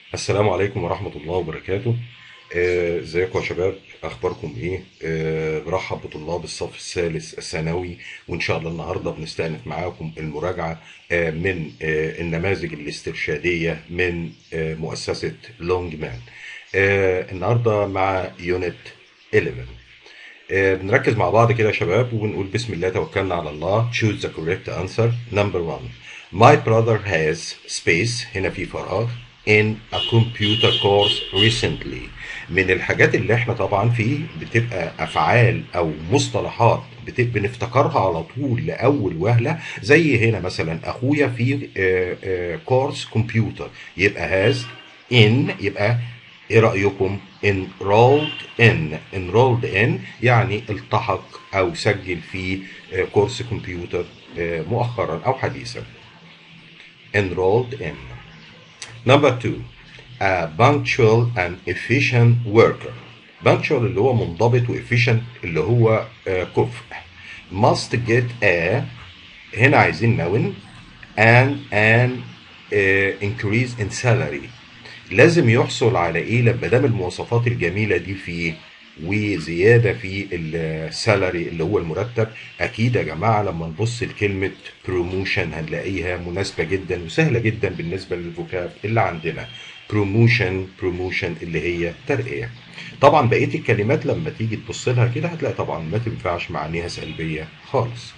السلام عليكم ورحمة الله وبركاته آه، ازيكم يا شباب اخباركم ايه آه، برحب بطلاب الصف الثالث الثانوي وان شاء الله النهارده بنستأنف معاكم المراجعة آه، من آه، النماذج الاسترشادية من آه، مؤسسة لونج مان آه، النهارده مع يونت 11 آه، بنركز مع بعض كده يا شباب وبنقول بسم الله توكلنا على الله choose the correct answer number one my brother has space هنا في فراغ in a computer course recently من الحاجات اللي احنا طبعا في بتبقى افعال او مصطلحات بت- بنفتكرها على طول لاول وهله زي هنا مثلا اخويا في كورس كمبيوتر يبقى has in يبقى ايه رأيكم enrolled in enrolled in يعني التحق او سجل في آه، كورس كمبيوتر آه، مؤخرا او حديثا enrolled in number two a punctual and efficient worker punctual اللي هو منضبط و efficient اللي هو آه، كفء must get a هنا عايزين noun and an uh, increase in salary لازم يحصل على ايه لما دام المواصفات الجميله دي فيه وزياده في السالري اللي هو المرتب اكيد يا جماعه لما نبص لكلمه بروموشن هنلاقيها مناسبه جدا وسهله جدا بالنسبه للفوكاب اللي عندنا بروموشن بروموشن اللي هي ترقيه طبعا بقيه الكلمات لما تيجي تبص لها كده هتلاقي طبعا ما تنفعش معانيها سلبيه خالص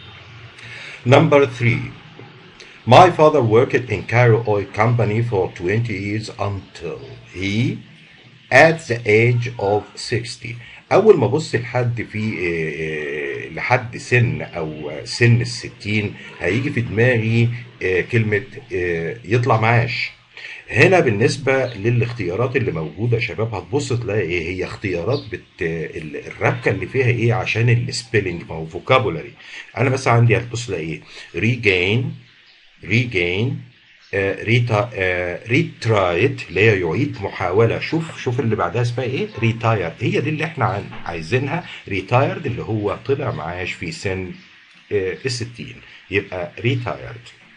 Number three, my father worked in Cairo Oil Company for 20 years until he at the age of 60 أول ما أبص لحد في آه، آه، لحد سن أو سن الستين هيجي في دماغي آه، كلمة آه، يطلع معاش هنا بالنسبة للاختيارات اللي موجودة يا شباب هتبص تلاقي ايه هي اختيارات بت... ال- الربكة اللي فيها ايه عشان السبيلنج ما هو فوكابولاري انا بس عندي هتبص تلاقي ايه ريجين ريجين ريتا ريترايت اللي هي يعيد محاولة شوف شوف اللي بعدها اسمها ايه ريتاير هي دي اللي احنا عن- عايزينها ريتايرد اللي هو طلع معاش في سن آه، الستين يبقى ريتايرد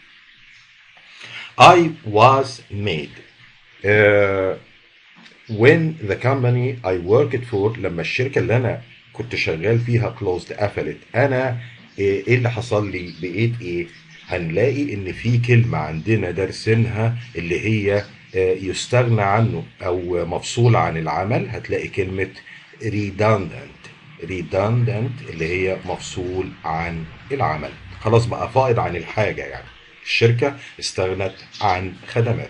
I was made uh, when the company I worked for لما الشركة اللي أنا كنت شغال فيها closed قفلت أنا إيه إيه اللي حصل لي بقيت إيه؟ هنلاقي إن في كلمة عندنا دارسينها اللي هي آه، يستغنى عنه أو مفصول عن العمل هتلاقي كلمة redundant redundant اللي هي مفصول عن العمل خلاص بقى فائض عن الحاجة يعني الشركة استغنت عن خدماته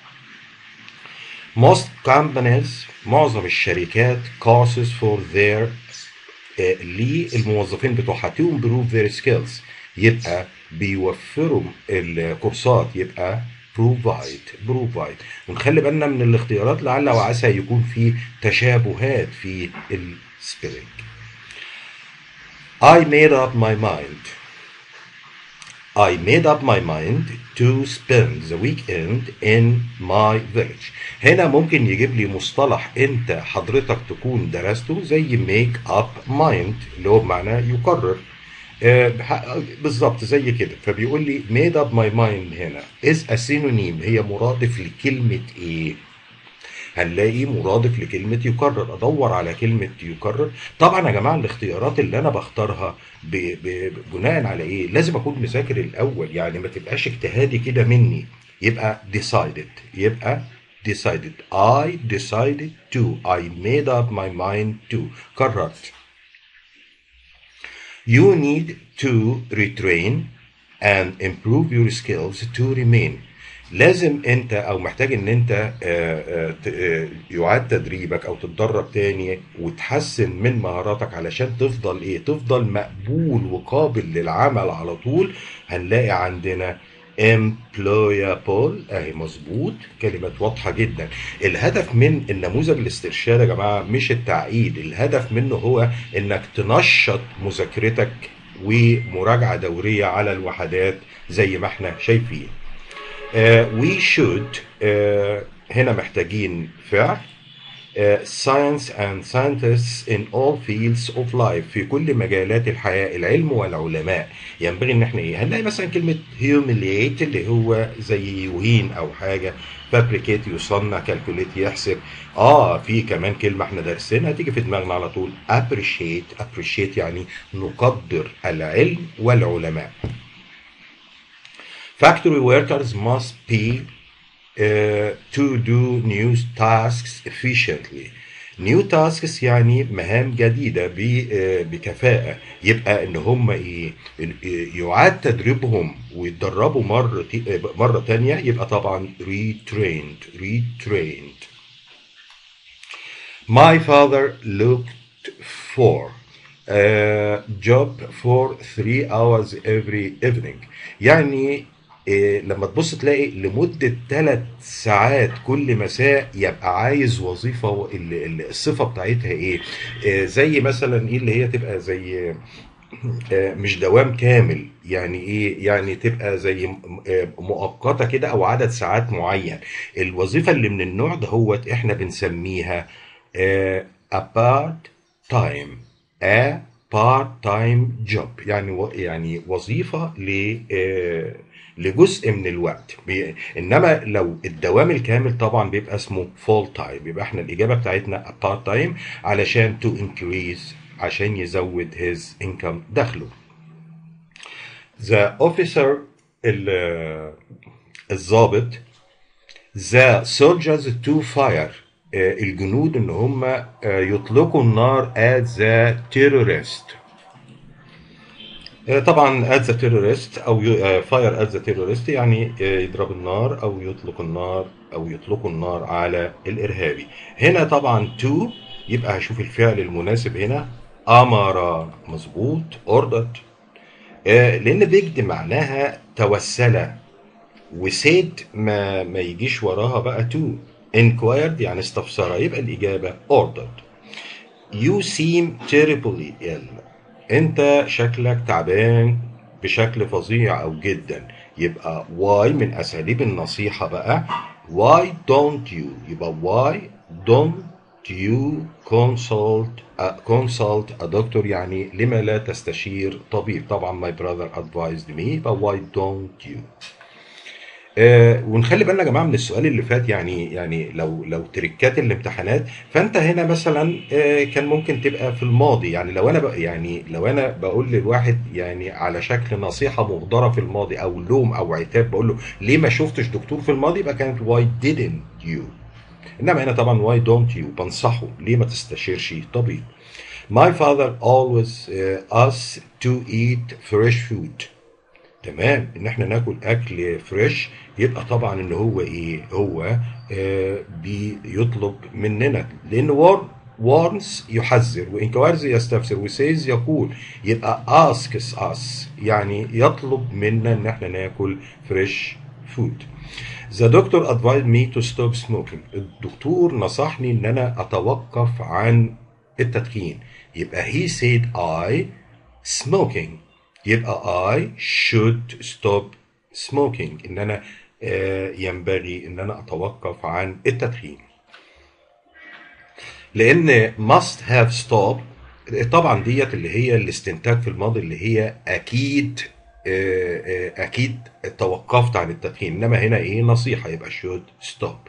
Most companies معظم الشركات courses for their آه، للموظفين بتوعها to improve their skills يبقى بيوفروا الكورسات يبقى provide provide ونخلي بالنا من الاختيارات لعل وعسى يكون في تشابهات في السبيلنج I made up my mind I made up my mind to spend the weekend in my village. هنا ممكن يجيب لي مصطلح انت حضرتك تكون درسته زي make up mind اللي هو بمعنى يقرر آه، بح- بالظبط زي كده فبيقول لي made up my mind هنا is a synonym هي مرادف لكلمة ايه؟ هنلاقي مرادف لكلمة يكرر أدور على كلمة يكرر طبعا يا جماعة الاختيارات اللي أنا بختارها ب... ب... بناء على إيه لازم أكون مذاكر الأول يعني ما تبقاش اجتهادي كده مني يبقى decided يبقى decided I decided to I made up my mind to قررت You need to retrain and improve your skills to remain. لازم انت او محتاج ان انت آه، آه، ت- آه، يعاد تدريبك او تتدرب تاني وتحسن من مهاراتك علشان تفضل ايه تفضل مقبول وقابل للعمل على طول هنلاقي عندنا employable اهي مظبوط كلمات واضحة جدا الهدف من النموذج الاسترشاد يا جماعة مش التعقيد الهدف منه هو انك تنشط مذاكرتك ومراجعة دورية على الوحدات زي ما احنا شايفين آه، we should آه، هنا محتاجين فعل آه، science and scientists in all fields of life في كل مجالات الحياة العلم والعلماء ينبغي ان احنا ايه هنلاقي مثلا كلمة humiliate اللي هو زي يهين او حاجة فابريكيت يصنع كالكوليت يحسب اه في كمان كلمه احنا دارسينها تيجي في دماغنا على طول appreciate appreciate يعني نقدر العلم والعلماء factory workers must be uh, to do new tasks efficiently new tasks يعني مهام جديدة ب- آه، بكفاءة يبقى ان هم ايه ال- يعاد تدريبهم ويتدربوا مرة ت- مرة تانية يبقى طبعا retrained retrained My father looked for a job for three hours every evening يعني إيه لما تبص تلاقي لمدة ثلاث ساعات كل مساء يبقى عايز وظيفة ال- ال- الصفة بتاعتها ايه إيه زي مثلا ايه اللي هي تبقى زي آه، مش دوام كامل يعني ايه يعني تبقى زي م- آه، مؤقته كده او عدد ساعات معين الوظيفه اللي من النوع ده هو احنا بنسميها آه، a part time a part time job يعني و- يعني وظيفه ل آه، لجزء من الوقت بي- انما لو الدوام الكامل طبعا بيبقى اسمه full time يبقى احنا الاجابه بتاعتنا a part time علشان to increase عشان يزود his income دخله the officer ال- الضابط the soldiers to fire آه، الجنود ان هم آه، يطلقوا النار at the terrorist آه، طبعا at the terrorist او ي- آه، fire at the terrorist يعني آه، يضرب النار او يطلق النار او يطلقوا النار على الارهابي هنا طبعا to يبقى هشوف الفعل المناسب هنا امر مظبوط ordered آه، لان بيجد معناها توسل وسيد ما ما يجيش وراها بقى to inquired يعني استفسر يبقى الاجابه ordered You seem terribly ill. انت شكلك تعبان بشكل فظيع او جدا يبقى why من اساليب النصيحة بقى why don't you يبقى why don't you consult a, consult a doctor يعني لما لا تستشير طبيب طبعا my brother advised me يبقى why don't you آه، ونخلي بالنا يا جماعه من السؤال اللي فات يعني يعني لو لو تريكات الامتحانات فانت هنا مثلا آه، كان ممكن تبقى في الماضي يعني لو انا بق يعني لو انا بقول للواحد يعني على شكل نصيحه مهدره في الماضي او لوم او عتاب بقول له ليه ما شفتش دكتور في الماضي يبقى كانت why didn't you انما هنا طبعا why don't you بنصحه ليه ما تستشيرش طبيب My father always uh, us to eat fresh food تمام ان احنا ناكل اكل فريش يبقى طبعا ان هو ايه هو آه بيطلب مننا لان وار وارنس يحذر وانكوارز يستفسر وسيز يقول يبقى asks us يعني يطلب منا ان احنا ناكل فريش فود The doctor advised me to stop smoking. الدكتور نصحني ان انا اتوقف عن التدخين. يبقى he said I smoking. يبقى I should stop smoking. ان انا آه، ينبغي ان انا اتوقف عن التدخين. لان must have stop طبعا ديت اللي هي الاستنتاج في الماضي اللي هي اكيد آه، آه، اكيد توقفت عن التدخين انما هنا ايه نصيحه يبقى should stop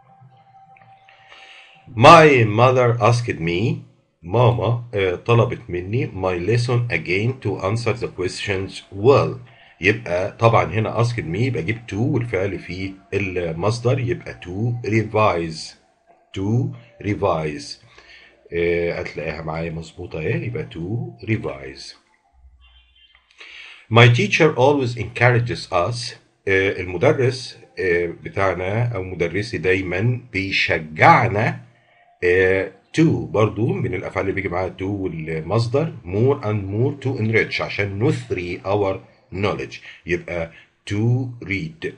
My mother asked me ماما آه، طلبت مني my lesson again to answer the questions well يبقى طبعا هنا asked me يبقى اجيب to والفعل في المصدر يبقى to revise to revise آه، هتلاقيها معايا مظبوطة اهي يبقى to revise My teacher always encourages us آه، المدرس آه، بتاعنا او مدرسي دايما بيشجعنا آه، to برضو من الافعال اللي بيجي معاها to والمصدر more and more to enrich عشان نثري our knowledge يبقى to read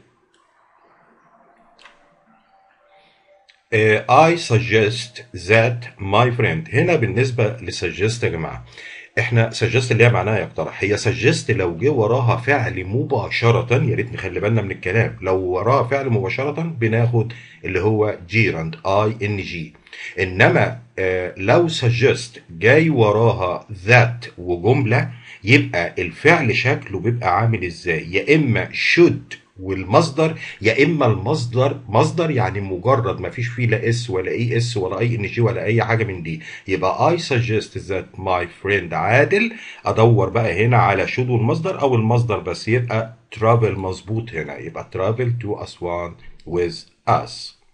آه، I suggest that my friend هنا بالنسبة لsuggest يا جماعة احنا suggest اللي هي معناها يقترح هي suggest لو جه وراها فعل مباشرة يا ريت نخلي بالنا من الكلام لو وراها فعل مباشرة بناخد اللي هو gerund I N G انما آه، لو suggest جاي وراها that وجملة يبقى الفعل شكله بيبقى عامل ازاي يا اما should والمصدر يا اما المصدر مصدر يعني مجرد ما فيش فيه لا اس ولا اي اس ولا اي ان جي ولا اي حاجه من دي يبقى I suggest that my friend عادل ادور بقى هنا على should والمصدر او المصدر بس يبقى travel مظبوط هنا يبقى travel to Aswan with us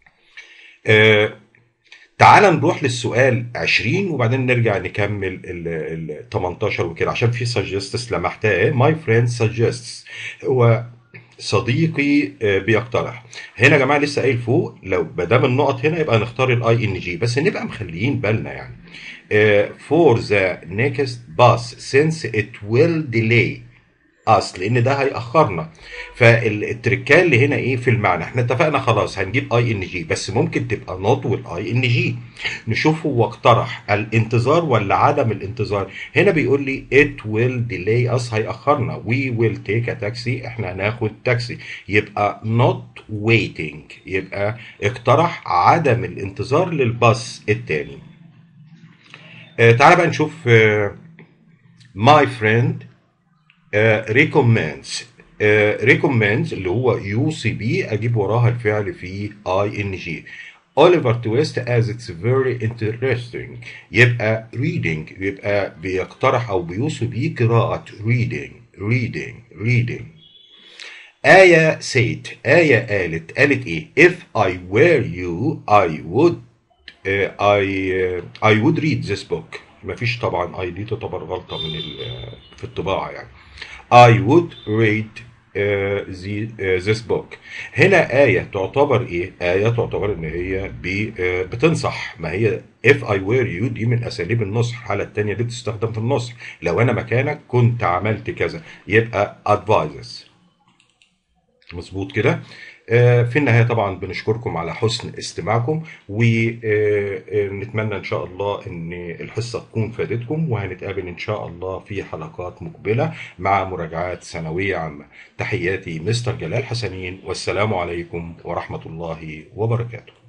آه تعال نروح للسؤال 20 وبعدين نرجع نكمل ال ال 18 وكده عشان في suggests لمحتها ايه my friend suggests هو صديقي آه، بيقترح هنا يا جماعه لسه قايل فوق لو ما دام النقط هنا يبقى نختار الاي ان جي بس نبقى مخليين بالنا يعني آه، for the next bus since it will delay us لان ده هيأخرنا فالتركال اللي هنا ايه في المعنى احنا اتفقنا خلاص هنجيب اي ان جي بس ممكن تبقى نوت والاي ان جي نشوف هو اقترح الانتظار ولا عدم الانتظار هنا بيقول لي it will delay us هيأخرنا we will take a taxi احنا هناخد تاكسي يبقى not waiting يبقى اقترح عدم الانتظار للباص التاني آه تعال بقى نشوف آه my friend آه recommends آه recommends اللي هو يوصي بيه اجيب وراها الفعل في اي ان جي Oliver Twist as it's very interesting يبقى reading يبقى بيقترح او بيوصي بيه قراءة reading reading reading آية said آية قالت قالت إيه if I were you I would uh, I uh, I would read this book مفيش طبعا I دي تعتبر غلطة من ال- في الطباعة يعني I would read uh, the, uh, this book هنا آية تعتبر إيه؟ آية تعتبر إن هي بي, uh, بتنصح ما هي if I were you دي من أساليب النصح الحالة التانية دي بتستخدم في النصح لو أنا مكانك كنت عملت كذا يبقى advises مظبوط كده آه، في النهاية طبعا بنشكركم على حسن استماعكم ونتمنى إن شاء الله إن الحصة تكون فادتكم وهنتقابل إن شاء الله في حلقات مقبلة مع مراجعات ثانوية عامة تحياتي مستر جلال حسنين والسلام عليكم ورحمة الله وبركاته